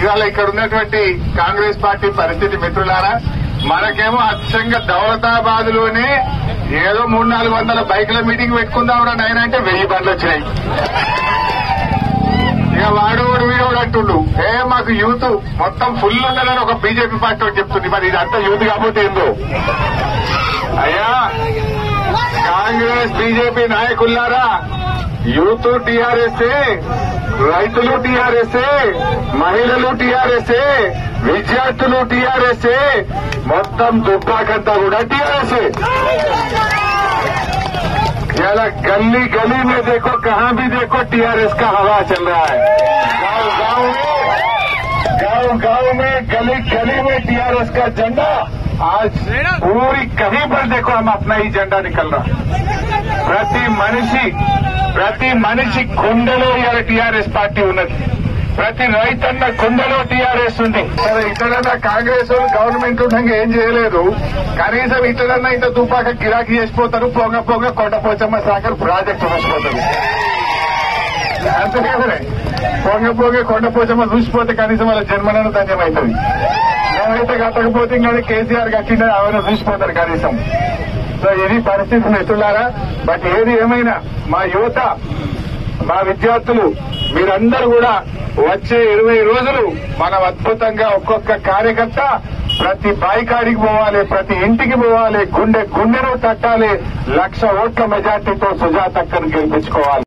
ఇవాళ ఇక్కడ ఉన్నటువంటి కాంగ్రెస్ పార్టీ పరిస్థితి మిత్రులారా మనకేమో అచ్చంగా దౌలతాబాద్ లోనే ఏదో మూడు నాలుగు వందల బైకుల మీటింగ్ పెట్టుకుందాం నాయన అంటే వెయ్యి బండ్లు వచ్చినాయి ఇక వాడు వాడు వీడోడు అంటుండు ఏ మాకు యూత్ మొత్తం ఫుల్ ఉన్నదని ఒక బీజేపీ పార్టీ వాడు చెప్తుంది మరి ఇదంతా యూత్ కాకపోతే ఏందో అయ్యా కాంగ్రెస్ బీజేపీ నాయకులారా యూత్ టీఆర్ఎస్ రైతులు టీఆర్ఎస్ మహిళలు టీఆర్ఎస్ విద్యార్థులు టీఆర్ఎస్ మొత్తం దుబ్బాకంతా కూడా టీఆర్ఎస్ याला गली गली में देखो कहाँ भी देखो टीआरएस का हवा चल रहा है गांव गांव में गांव गांव में गली गली में टीआरएस का झंडा आज पूरी कहीं पर देखो हम अपना ही झंडा निकल रहा ప్రతి మనిషి ప్రతి మనిషి గుండెలో ఇవాళ టీఆర్ఎస్ పార్టీ ఉన్నది ప్రతి రైతన్న గుండెలో టీఆర్ఎస్ ఉంది సరే ఇక్కడన్నా కాంగ్రెస్ వాళ్ళు గవర్నమెంట్ ఉండగా ఏం చేయలేదు కనీసం ఇక్కడన్నా ఇంత తుపాక గిరాకీ చేసిపోతారు పొంగ పొంగ కొండపోచమ్మ సాగర్ ప్రాజెక్టు చూసిపోతారు అంతే కదనే పొంగ పొంగ కొండపోచమ్మ చూసిపోతే కనీసం వాళ్ళ జన్మనను ధన్యమవుతుంది మేమైతే కట్టకపోతే ఇంకా కేసీఆర్ కట్టిన ఆమెను చూసిపోతారు కనీసం సో ఇది పరిస్థితి మిత్రులారా బట్ ఏది ఏమైనా మా యువత మా విద్యార్థులు మీరందరూ కూడా వచ్చే ఇరవై రోజులు మనం అద్భుతంగా ఒక్కొక్క కార్యకర్త ప్రతి బాయికాడికి పోవాలి ప్రతి ఇంటికి పోవాలి గుండె గుండెను తట్టాలి లక్ష ఓట్ల మెజార్టీతో సుజాతక్కను గెలిపించుకోవాలి